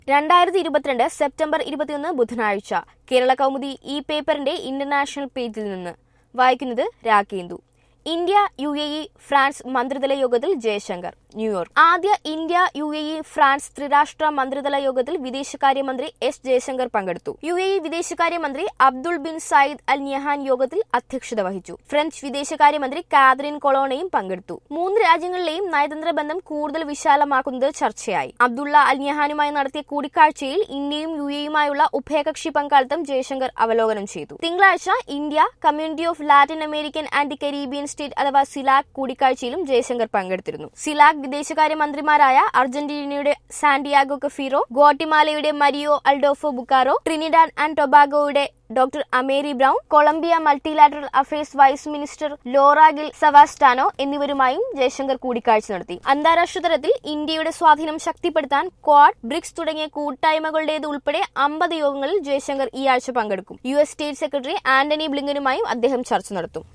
രണ്ടായിരത്തി ഇരുപത്തിരണ്ട് സെപ്റ്റംബർ ഇരുപത്തിയൊന്ന് ബുധനാഴ്ച കേരള കൗമുദി ഈ പേപ്പറിന്റെ ഇന്റർനാഷണൽ പേജിൽ നിന്ന് വായിക്കുന്നത് Rakhendu India U A E France മന്ത്രിതല യോഗത്തിൽ ജയശങ്കർ ന്യൂയോർക്ക് ആദ്യ India U A E France ത്രിരാഷ്ട്ര മന്ത്രിതല യോഗത്തിൽ വിദേശകാര്യമന്ത്രി എസ് ജയശങ്കർ പങ്കെടുത്തു യു എ ഇ വിദേശകാര്യമന്ത്രി Abdul bin Sayyid Al Nahyan യോഗത്തിൽ അധ്യക്ഷത വഹിച്ചു ഫ്രഞ്ച് വിദേശകാര്യമന്ത്രി കാതറിൻ കൊളോണയും പങ്കെടുത്തു മൂന്ന് രാജ്യങ്ങളിലെയും നയതന്ത്ര ബന്ധം കൂടുതൽ വിശാലമാക്കുന്നത് ചർച്ചയായി അബ്ദുള്ള അൽ ന്യഹാനുമായി നടത്തിയ കൂടിക്കാഴ്ചയിൽ ഇന്ത്യയും യു എയുമായുള്ള ഉഭയകക്ഷി പങ്കാളിത്തം ജയശങ്കർ അവലോകനം ചെയ്തു തിങ്കളാഴ്ച India community of Latin American and Caribbean state അഥവാ സിലാക് കൂടിക്കാഴ്ചയിലും ജയശങ്കർ പങ്കെടുത്തിരുന്നു സിലാക് വിദേശകാര്യ മന്ത്രിമാരായ അർജന്റീനയുടെ സാന്റിയാഗോ കഫീറോ ഗോട്ടിമാലയുടെ മരിയോ അൽഡോഫോ ബുക്കാറോ ട്രിനിഡാഡ് ആൻഡ് ടൊബാഗോയുടെ doctor Amery Browne Colombia multilateral affairs vice minister Laura Gil Savastano എന്നിവരുമായും ജയശങ്കർ കൂടിക്കാഴ്ച നടത്തി അന്താരാഷ്ട്ര തലത്തിൽ ഇന്ത്യയുടെ സ്വാധീനം ശക്തിപ്പെടുത്താൻ ക്വാഡ് ബ്രിക്സ് തുടങ്ങിയ കൂട്ടായ്മകളുടേത് ഉൾപ്പെടെ അമ്പത് യോഗങ്ങളിൽ ജയശങ്കർ ഈ ആഴ്ച പങ്കെടുക്കും U S state secretary Antony ബ്ലിങ്കനുമായും അദ്ദേഹം ചർച്ച നടത്തും